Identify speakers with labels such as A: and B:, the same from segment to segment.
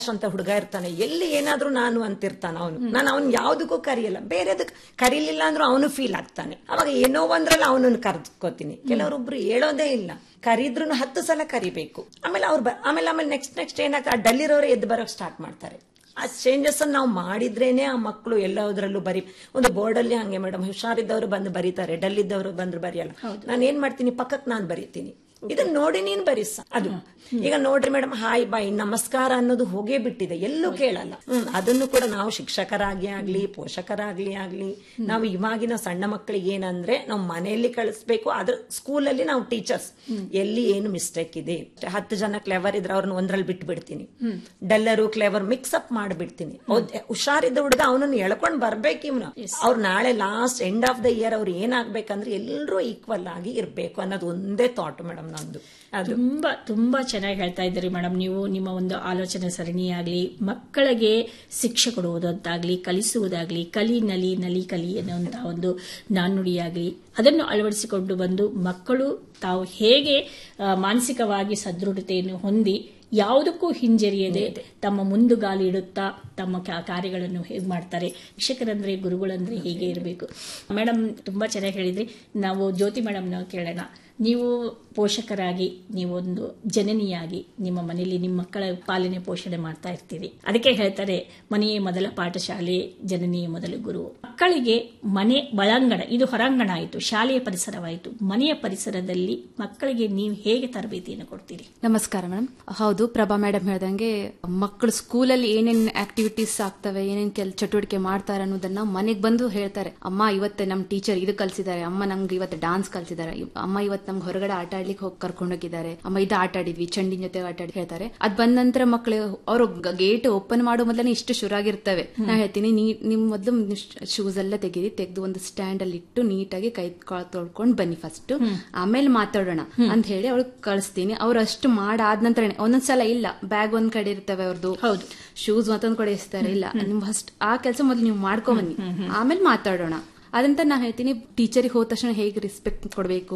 A: ಅಂತ ಹುಡುಗ ಇರ್ತಾನೆ ಎಲ್ಲಿ ಏನಾದ್ರೂ ನಾನು ಅಂತಿರ್ತಾನ ಅವನು ನಾನು ಅವನ್ ಯಾವ್ದಕ್ಕೂ ಕರಿಯಲ್ಲ ಬೇರೆದಕ್ ಕರೀಲಿಲ್ಲ ಅಂದ್ರೂ ಅವನು ಫೀಲ್ ಆಗ್ತಾನೆ ಅವಾಗ ಏನೋ ಒಂದ್ರಲ್ಲಿ ಅವನನ್ನು ಕರ್ದ್ಕೋತೀನಿ ಕೆಲವರೊಬ್ರು ಹೇಳೋದೇ ಇಲ್ಲ ಕರಿದ್ರು ಹತ್ತು ಸಲ ಕರಿಬೇಕು ಆಮೇಲೆ ಅವ್ರು ಬ- ಆಮೇಲೆ ಆಮೇಲೆ ನೆಕ್ಸ್ಟ್ ನೆಕ್ಸ್ಟ್ ಏನಾಗ ಡಲ್ಲಿರೋರು ಎದ್ದು ಬರೋಕ್ ಸ್ಟಾರ್ಟ್ ಮಾಡ್ತಾರೆ ಆ ಚೇಂಜಸ್ ನಾವು ಮಾಡಿದ್ರೇನೆ ಆ ಮಕ್ಕಳು ಎಲ್ಲದರಲ್ಲೂ ಬರಿ ಒಂದು ಬೋರ್ಡಲ್ಲಿ ಹಂಗೆ ಮೇಡಮ್ ಹುಷಾರಿದ್ದವರು ಬಂದು ಬರೀತಾರೆ ಡಲ್ ಇದ್ದವರು ಬಂದ್ರು ಬರೆಯಲ್ಲ ನಾನು ಏನ್ ಮಾಡ್ತೀನಿ ಪಕ್ಕಕ್ಕೆ ನಾನು ಬರೀತೀನಿ ಇದನ್ನ ನೋಡಿ ನೀನ್ ಬರೀಸ ಅದು ಈಗ ನೋಡ್ರಿ ಮೇಡಮ್ ಹಾಯ್ ಬಾಯ್ ನಮಸ್ಕಾರ ಅನ್ನೋದು ಹೋಗೇ ಬಿಟ್ಟಿದೆ ಎಲ್ಲೂ ಕೇಳಲ್ಲ ಹ್ಮ್ ಅದನ್ನು ಕೂಡ ನಾವು ಶಿಕ್ಷಕರಾಗಿ ಆಗ್ಲಿ ಪೋಷಕರಾಗ್ಲಿ ಆಗ್ಲಿ ನಾವು ಇವಾಗಿನ ಸಣ್ಣ ಮಕ್ಕಳಿಗೆ ಏನಂದ್ರೆ ನಾವು ಮನೆಯಲ್ಲಿ ಕಳಿಸ್ಬೇಕು ಅದ್ರ ಸ್ಕೂಲಲ್ಲಿ ನಾವು ಟೀಚರ್ಸ್ ಎಲ್ಲಿ ಏನು ಮಿಸ್ಟೇಕ್ ಇದೆ ಹತ್ತು ಜನ ಕ್ಲೆವರ್ ಇದ್ರೆ ಅವ್ರನ್ನ ಒಂದ್ರಲ್ಲಿ ಬಿಟ್ಟು ಬಿಡ್ತೀನಿ ಡಲ್ಲರು ಕ್ಲೆವರ್ ಮಿಕ್ಸ್ ಅಪ್ ಮಾಡಿಬಿಡ್ತೀನಿ ಹುಷಾರಿದ್ದ ಹುಡುಗ ಅವನನ್ನು ಎಳ್ಕೊಂಡ್ ಬರ್ಬೇಕು ಇವ್ನು ಅವ್ರು ನಾಳೆ last end of the year ಅವ್ರು ಏನಾಗ್ಬೇಕಂದ್ರೆ ಎಲ್ಲರೂ ಈಕ್ವಲ್ ಆಗಿ ಇರ್ಬೇಕು ಅನ್ನೋದು ಒಂದೇ ಥಾಟ್ ಮೇಡಮ್ ನಂದು ಅದು
B: ತುಂಬಾ ತುಂಬಾ ಚೆನ್ನಾಗಿ ಹೇಳ್ತಾ ಇದ್ದೀರಿ ಮೇಡಮ್ ನೀವು ನಿಮ್ಮ ಒಂದು ಆಲೋಚನೆ ಸರಣಿಯಾಗ್ಲಿ ಮಕ್ಕಳಿಗೆ ಶಿಕ್ಷೆ ಕೊಡುವುದಂತಾಗ್ಲಿ ಕಲಿಸುವುದಾಗ್ಲಿ ಕಲಿ ನಲಿ ನಲಿ ಕಲಿ ಅನ್ನುವಂತಹ ಒಂದು ನಾಣ್ಣುಡಿಯಾಗ್ಲಿ ಅದನ್ನು ಅಳವಡಿಸಿಕೊಂಡು ಬಂದು ಮಕ್ಕಳು ತಾವು ಹೇಗೆ ಆ, ಮಾನಸಿಕವಾಗಿ ಸದೃಢತೆಯನ್ನು ಹೊಂದಿ ಯಾವುದಕ್ಕೂ ಹಿಂಜರಿಯದೆ ತಮ್ಮ ಮುಂದುಗಾಲು ಇಡುತ್ತಾ ತಮ್ಮ ಕಾ- ಕಾರ್ಯಗಳನ್ನು ಹೇಗೆ ಮಾಡ್ತಾರೆ ಶಿಕ್ಷಕರಂದ್ರೆ ಗುರುಗಳಂದ್ರೆ ಹೇಗೆ ಇರಬೇಕು ಮೇಡಮ್ ತುಂಬಾ ಚೆನ್ನಾಗಿ ಹೇಳಿದ್ರಿ ನಾವು ಜ್ಯೋತಿ ಮೇಡಮ್ ನಾವು ಕೇಳೋಣ ನೀವು ಪೋಷಕರಾಗಿ ನೀವೊಂದು ಜನನಿಯಾಗಿ ನಿಮ್ಮ ಮನೆಯಲ್ಲಿ ನಿಮ್ಮ ಮಕ್ಕಳ ಪಾಲನೆ ಪೋಷಣೆ ಮಾಡ್ತಾ ಇರ್ತೀರಿ ಅದಕ್ಕೆ ಹೇಳ್ತಾರೆ ಮನೆಯೇ ಮೊದಲ ಪಾಠಶಾಲೆ ಜನನಿಯೇ ಮೊದಲ ಗುರು ಮಕ್ಕಳಿಗೆ ಮನೆ ಒಳಾಂಗಣ ಇದು ಹೊರಾಂಗಣ ಆಯಿತು ಶಾಲೆಯ ಪರಿಸರವಾಯಿತು ಮನೆಯ ಪರಿಸರದಲ್ಲಿ ಮಕ್ಕಳಿಗೆ ನೀವು ಹೇಗೆ ತರಬೇತಿಯನ್ನು ಕೊಡ್ತೀರಿ
C: ನಮಸ್ಕಾರ ಮೇಡಮ್ ಹೌದು ಪ್ರಭಾ ಮೇಡಮ್ ಹೇಳ್ದಂಗೆ ಮಕ್ಕಳು ಸ್ಕೂಲಲ್ಲಿ ಏನೇನ್ ಆಕ್ಟಿವಿಟೀಸ್ ಆಗ್ತವೆ ಏನೇನ್ ಕೆಲ ಚಟುವಟಿಕೆ ಮಾಡ್ತಾರೆ ಅನ್ನೋದನ್ನ ಮನೆಗ್ ಬಂದು ಹೇಳ್ತಾರೆ ಅಮ್ಮ ಇವತ್ತು ನಮ್ ಟೀಚರ್ ಇದು ಕಲ್ಸಿದ್ದಾರೆ ಅಮ್ಮ ನಂಗೆ ಇವತ್ತು ಡಾನ್ಸ್ ಕಲ್ಸಿದ್ದಾರೆ ಇವ್- ಅಮ್ಮ ಇವತ್ತು ನಮ್ಗೆ ಹೊರಗಡೆ ಆಟ ಆಡ್ಲಿಕ್ಕೆ ಹೋಗಿ ಕರ್ಕೊಂಡು ಹೋಗಿದ್ದಾರೆ ಅಮ್ಮ ಇದು ಆಟ ಆಡಿದ್ವಿ ಚಂಡಿನ ಜೊತೆ ಆಟ ಆಡಿ ಹೇಳ್ತಾರೆ ಅದ್ ಬಂದ ನಂತರ ಮಕ್ಕಳು ಅವರು ಗೇಟ್ ಓಪನ್ ಮಾಡೋ ಮೊದಲನೇ ಇಷ್ಟು ಶುರುವಾಗಿರ್ತವೆ ನಾ ಹೇಳ್ತೀನಿ ನೀ ನಿಮ್ ಮೊದಲು ಶೂಸ್ ಎಲ್ಲ ತೆಗೀರಿ ತೆಗೆದು ಒಂದು ಸ್ಟ್ಯಾಂಡ್ ಅಲ್ಲಿ ಇಟ್ಟು ನೀಟಾಗಿ ಕೈ ಕಾಲ್ ತೊಳ್ಕೊಂಡ್ ಬನ್ನಿ ಫಸ್ಟ್ ಆಮೇಲೆ ಮಾತಾಡೋಣ ಅಂತ ಹೇಳಿ ಅವಳು ಕಳಿಸ್ತೀನಿ ಅವ್ರು ಅಷ್ಟು ಮಾಡಾದ ನಂತರ ಒಂದೊಂದ್ಸಲ ಇಲ್ಲ ಬ್ಯಾಗ್ ಒಂದ್ ಕಡೆ ಇರ್ತವೆ ಅವ್ರದ್ದು
B: ಹೌದು.
C: ಶೂಸ್ ಮತ್ತೊಂದ್ ಕಡೆ ಇರ್ತಾರೆ ಇಲ್ಲ ನಿಮ್ ಫಸ್ಟ್ ಆ ಕೆಲಸ ಮೊದಲು ನೀವು ಮಾಡ್ಕೊಂಡ್ ಬನ್ನಿ ಆಮೇಲೆ ಮಾತಾಡೋಣ ಅದಂತ ನಾ ಹೇಳ್ತೀನಿ ಟೀಚರಿಗೆ ಹೋದ ತಕ್ಷಣ ಹೇಗೆ ರೆಸ್ಪೆಕ್ಟ್ ಕೊಡಬೇಕು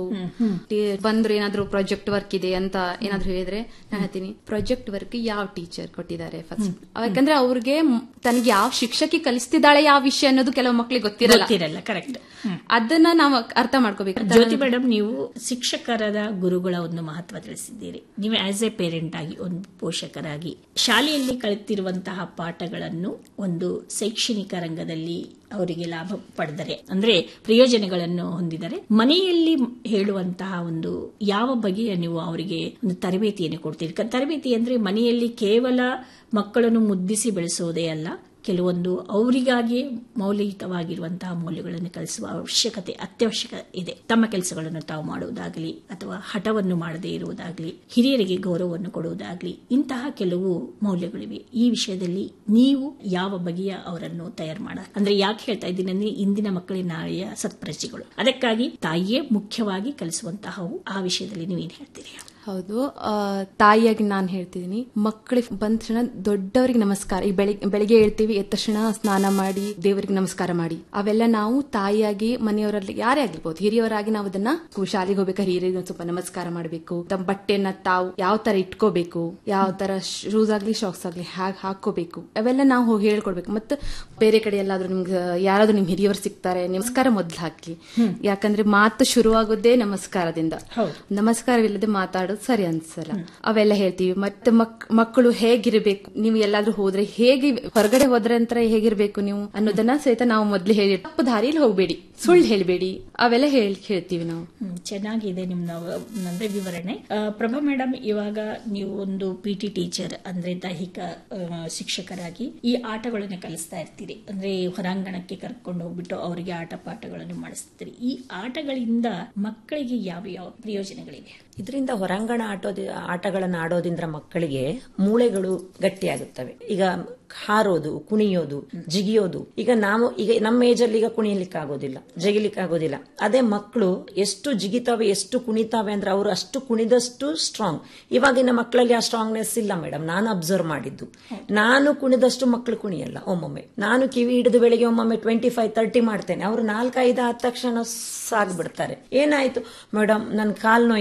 C: ಬಂದ್ರೆ ಏನಾದ್ರು ಪ್ರಾಜೆಕ್ಟ್ ವರ್ಕ್ ಇದೆ ಅಂತ ಏನಾದ್ರು ಹೇಳಿದ್ರೆ ನಾ ಹೇಳ್ತೀನಿ ಪ್ರಾಜೆಕ್ಟ್ ವರ್ಕ್ ಯಾವ ಟೀಚರ್ ಕೊಟ್ಟಿದ್ದಾರೆ ಫಸ್ಟ್ ಯಾಕಂದ್ರೆ ಅವ್ರಿಗೆ ಮ್- ತನಗೆ ಯಾವ ಶಿಕ್ಷಕಿ ಕಲಿಸ್ತಿದ್ದಾಳೆ ಯಾವ ವಿಷಯ ಅನ್ನೋದು ಕೆಲವು ಮಕ್ಳಿಗೆ ಗೊತ್ತಿರಲ್ಲ
B: ಗೊತ್ತಿರಲ್ಲ ಕರೆಕ್ಟ್
C: ಅದನ್ನ ನಾವು ಅರ್ಥ ಮಾಡ್ಕೋಬೇಕು
B: ಜ್ಯೋತಿ ಮೇಡಮ್ ನೀವು ಶಿಕ್ಷಕರದ ಗುರುಗಳ ಒಂದು ಮಹತ್ವ ತಿಳಿಸಿದ್ದೀರಿ ನೀವು ಆಸ್ ಎ ಪೇರೆಂಟ್ ಆಗಿ ಒಂದು ಪೋಷಕರಾಗಿ ಶಾಲೆಯಲ್ಲಿ ಕಲಿತಿರುವಂತಹ ಪಾಠಗಳನ್ನು ಒಂದು ಶೈಕ್ಷಣಿಕ ರಂಗದಲ್ಲಿ ಅವರಿಗೆ ಲಾಭ ಪಡೆದರೆ ಅಂದ್ರೆ ಪ್ರಯೋಜನಗಳನ್ನು ಹೊಂದಿದರೆ ಮನೆಯಲ್ಲಿ ಹೇಳುವಂತಹ ಒಂದು ಯಾವ ಬಗೆಯ ನೀವು ಅವರಿಗೆ ಒಂದು ತರಬೇತಿಯನ್ನು ಕೊಡ್ತೀರಿ ಕ- ತರಬೇತಿ ಅಂದ್ರೆ ಮನೆಯಲ್ಲಿ ಕೇವಲ ಮಕ್ಕಳನ್ನು ಮುದ್ದಿಸಿ ಬೆಳೆಸುವುದೇ ಅಲ್ಲ ಕೆಲವೊಂದು ಅವರಿಗಾಗಿ ಮೌಲ್ಯಯುತವಾಗಿರುವಂತಹ ಮೌಲ್ಯಗಳನ್ನು ಕಲಿಸುವ ಅವಶ್ಯಕತೆ ಅತ್ಯವಶ್ಯಕ ಇದೆ ತಮ್ಮ ಕೆಲಸಗಳನ್ನು ತಾವು ಮಾಡುವುದಾಗಲಿ ಅಥವಾ ಹಠವನ್ನು ಮಾಡದೇ ಇರುವುದಾಗಲಿ ಹಿರಿಯರಿಗೆ ಗೌರವವನ್ನು ಕೊಡುವುದಾಗಲಿ ಇಂತಹ ಕೆಲವು ಮೌಲ್ಯಗಳಿವೆ ಈ ವಿಷಯದಲ್ಲಿ ನೀವು ಯಾವ ಬಗೆಯ ಅವರನ್ನು ತಯಾರು ಮಾಡ ಅಂದ್ರೆ ಯಾಕೆ ಹೇಳ್ತಾ ಇದ್ದೀನಿ ಅಂದ್ರೆ ಇಂದಿನ ಮಕ್ಕಳಿನ ನಾಳೆಯ ಸತ್ಪ್ರಜೆಗಳು ಅದಕ್ಕಾಗಿ ತಾಯಿಯೇ ಮುಖ್ಯವಾಗಿ ಕಲಿಸುವಂತಹವು ಆ ವಿಷಯದಲ್ಲಿ ನೀವೇನು ಹೇಳ್ತೀರಿ
C: ಹೌದು ಆ, ತಾಯಿಯಾಗಿ ನಾನು ಹೇಳ್ತಿದ್ದೀನಿ ಮಕ್ಕಳಿಗೆ ಬಂದ ತಕ್ಷಣ ದೊಡ್ಡವರಿಗೆ ನಮಸ್ಕಾರ ಈಗ ಬೆಳಿಗ್ಗೆ ಬೆಳಿಗ್ಗೆ ಹೇಳ್ತೀವಿ ಎದ್ದ ತಕ್ಷಣ ಸ್ನಾನ ಮಾಡಿ ದೇವರಿಗೆ ನಮಸ್ಕಾರ ಮಾಡಿ ಅವೆಲ್ಲ ನಾವು ತಾಯಿಯಾಗಿ ಮನೆಯವರಲ್ಲಿ ಯಾರೇ ಆಗಿರ್ಬೋದು ಹಿರಿಯವರಾಗಿ ನಾವು ಅದನ್ನ ಕು- ಶಾಲೆಗೆ ಹೋಗ್ಬೇಕಾದ್ರೆ ಹಿರಿಯರಿಗೆ ಒಂದ್ ಸ್ವಲ್ಪ ನಮಸ್ಕಾರ ಮಾಡಬೇಕು ತಮ್ಮ ಬಟ್ಟೆನ ತಾವು ಯಾವ ತರ ಇಟ್ಕೋಬೇಕು ಯಾವ ತರ ಶೂಸ್ ಆಗ್ಲಿ ಶಾಕ್ಸ್ ಆಗ್ಲಿ ಹ್ಯಾಗ್ ಹಾಕೋಬೇಕು ಅವೆಲ್ಲ ನಾವು ಹೋಗಿ ಹೇಳ್ಕೊಡ್ಬೇಕು ಮತ್ತೆ ಬೇರೆ ಕಡೆ ಎಲ್ಲಾದ್ರೂ ನಿಮ್ಗೆ ಯಾರಾದ್ರೂ ನಿಮ್ ಹಿರಿಯವರು ಸಿಗ್ತಾರೆ ನಮಸ್ಕಾರ ಮೊದ್ಲು ಹಾಕಿ ಯಾಕಂದ್ರೆ ಮಾತು ಶುರುವಾಗೋದೇ ನಮಸ್ಕಾರದಿಂದ
B: ಹೌದು.
C: ನಮಸ್ಕಾರವಿಲ್ಲದೆ ಮಾತಾಡೋದು ಸರಿ ಅನ್ಸಲ್ಲ ಅವೆಲ್ಲ ಹೇಳ್ತೀವಿ ಮತ್ತೆ ಮಕ್- ಮಕ್ಕಳು ಹೇಗಿರ್ಬೇಕು ನೀವು ಎಲ್ಲಾದ್ರೂ ಹೋದ್ರೆ ಹೇಗೆ ಹೊರಗಡೆ ಹೋದ್ರೆ ಅಂತ ಹೇಗಿರ್ಬೇಕು ನೀವು ಅನ್ನೋದನ್ನ ಸಹಿತ ನಾವು ಮೊದ್ಲು ಹೇಳಿ ತಪ್ಪು ದಾರಿಯಲ್ಲಿ ಹೋಗ್ಬೇಡಿ ಸುಳ್ಳು ಹೇಳ್ಬೇಡಿ ಅವೆಲ್ಲ ಹೇಳಿ ಹೇಳ್ತೀವಿ ನಾವು
B: ಹ್ಮ್, ಚೆನ್ನಾಗಿದೆ ನಿಮ್ಮ ಅಂದ್ರೆ ವಿವರಣೆ ಆ, ಪ್ರಭಾ ಮೇಡಮ್ ಇವಾಗ ನೀವು ಒಂದು ಪಿ ಟಿ ಟೀಚರ್ ಅಂದ್ರೆ ದೈಹಿಕ ಆ, ಶಿಕ್ಷಕರಾಗಿ ಈ ಆಟಗಳನ್ನು ಕಲಿಸ್ತಾ ಇರ್ತೀರಿ ಅಂದ್ರೆ ಹೊರಾಂಗಣಕ್ಕೆ ಕರ್ಕೊಂಡು ಹೋಗ್ಬಿಟ್ಟು ಅವರಿಗೆ ಆಟ ಪಾಠಗಳನ್ನು ಮಾಡಿಸ್ತೀರಿ ಈ ಆಟಗಳಿಂದ ಮಕ್ಕಳಿಗೆ ಯಾವ ಯಾವ ಪ್ರಯೋಜನಗಳಿವೆ
A: ಇದರಿಂದ ಹೊರಾಂಗಣ ಆಟೋದಿ ಆಟಗಳನ್ನು ಆಡೋದ್ರಿಂದ ಮಕ್ಕಳಿಗೆ ಮೂಳೆಗಳು ಗಟ್ಟಿಯಾಗುತ್ತವೆ ಈಗ ಹಾರೋದು ಕುಣಿಯೋದು ಜಿಗಿಯೋದು ಈಗ ನಾವು ಈಗ ನಮ್ಮ ಏಜಲ್ಲಿ ಈಗ ಕುಣಿಯಲಿಕ್ಕೆ ಆಗೋದಿಲ್ಲ ಜಗಿಲಿಕ್ಕೆ ಆಗೋದಿಲ್ಲ ಅದೇ ಮಕ್ಕಳು ಎಷ್ಟು ಜಿಗಿತಾವೆ ಎಷ್ಟು ಕುಣಿತಾವೆ ಅಂದ್ರೆ ಅವರು ಅಷ್ಟು ಕುಣಿದಷ್ಟು ಸ್ಟ್ರಾಂಗ್ ಇವಾಗಿನ ಮಕ್ಕಳಲ್ಲಿ ಆ ಸ್ಟ್ರಾಂಗ್ನೆಸ್ ಇಲ್ಲ ಮೇಡಮ್ ನಾನು ಅಬ್ಸರ್ವ್ ಮಾಡಿದ್ದು ನಾನು ಕುಣಿದಷ್ಟು ಮಕ್ಕಳು ಕುಣಿಯಲ್ಲ ಒಮ್ಮೊಮ್ಮೆ ನಾನು ಕಿವಿ ಹಿಡಿದು ಬೆಳಿಗ್ಗೆ ಒಮ್ಮೊಮ್ಮೆ ಟ್ವೆಂಟಿ ಫೈವ್ ತರ್ಟಿ ಮಾಡ್ತೇನೆ ಅವರು ನಾಲ್ಕೈದು ಆದ ತಕ್ಷಣ ಸಾಗ್ಬಿಡ್ತಾರೆ ಏನಾಯ್ತು ಮೇಡಮ್ ನನ್ ಕಾಲ್ ನೋಯ್ತಾ ಇದೆ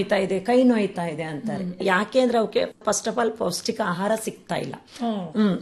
A: ಕೈ ನೋಯ್ತಾ ಇದೆ ಅಂತಾರೆ ಯಾಕೆ ಅಂದ್ರೆ ಅವಕ್ಕೆ ಫಸ್ಟ್ ಆಫ್ ಆಲ್ ಪೌಷ್ಟಿಕ ಆಹಾರ ಸಿಗ್ತಾ ಇಲ್ಲ ಹ್ಮ್